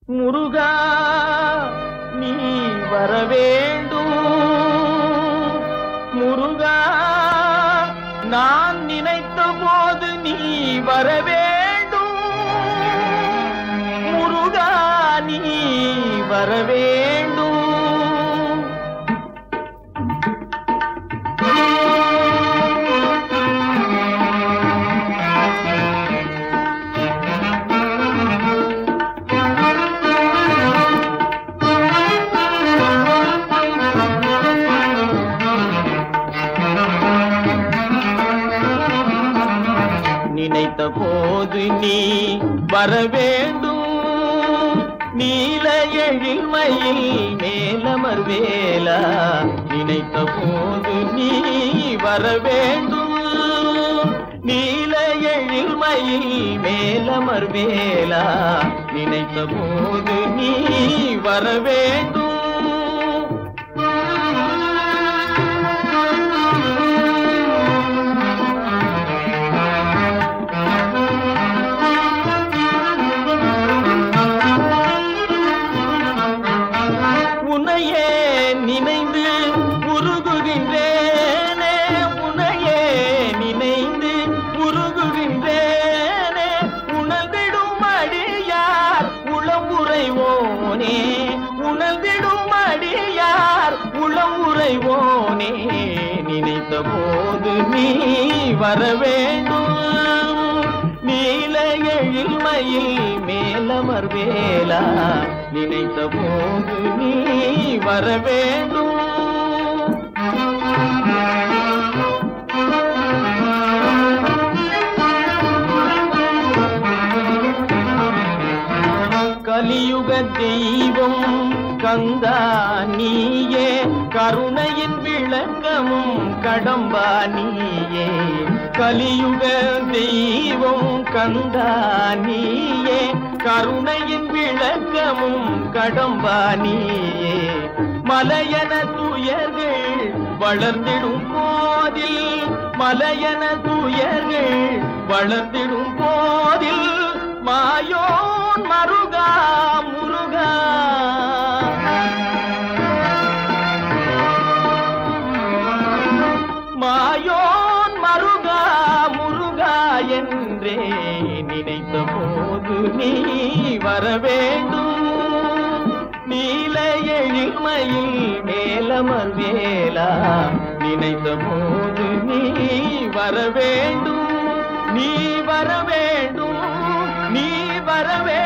முருகா நீ வர வேண்டும் முருகா நான் நினைத்த போது நீ வர வேண்டும் முருகா நீ வர வேண்டும் நினைத்த போது நீ வர வேண்டும் நீல எழில்மையில் மேலமர் வேலா நினைத்த போது நீ வர வேண்டும் நீல எழில்மையில் மேலமர் வேலா நினைத்த போது நீ வர வேண்டும் உன்னையே நினைந்து உருகுகின்றேனே உன்னையே நினைந்து உருகுகின்றேனே உணர்ந்திடும் அடியார் உளம் உறைவோனே உணர்ந்திடும் அடியார் உளம் உறைவோனே நினைத்த போது நீ வர வேண்டும் நீல எழில்மையில் மேலமர் வேலா நினைத்த போது நீ வர வேண்டும் கலியுக தெய்வம் கந்தா நீயே கருணையின் விளக்கமும் கடம்பா நீயே கலியுக தெய்வம் கந்தா நீயே கருணையின் விளக்கமும் கடம்பா நீயே மலையன துயர்கள் வளர்ந்திடும் போதில் மலையன துயர்கள் வளர்ந்திடும் போதில் மாயோன் மருகா முருகா மாயோன் மருகா முருகா என்றே நினைத்த போது நீ வர வேண்டும் நீல எழில்மையில் மேலமர் வேலா நினைத்த போது நீ வர வேண்டும் நீ வர வேண்டும் நீ வர வேண்டும்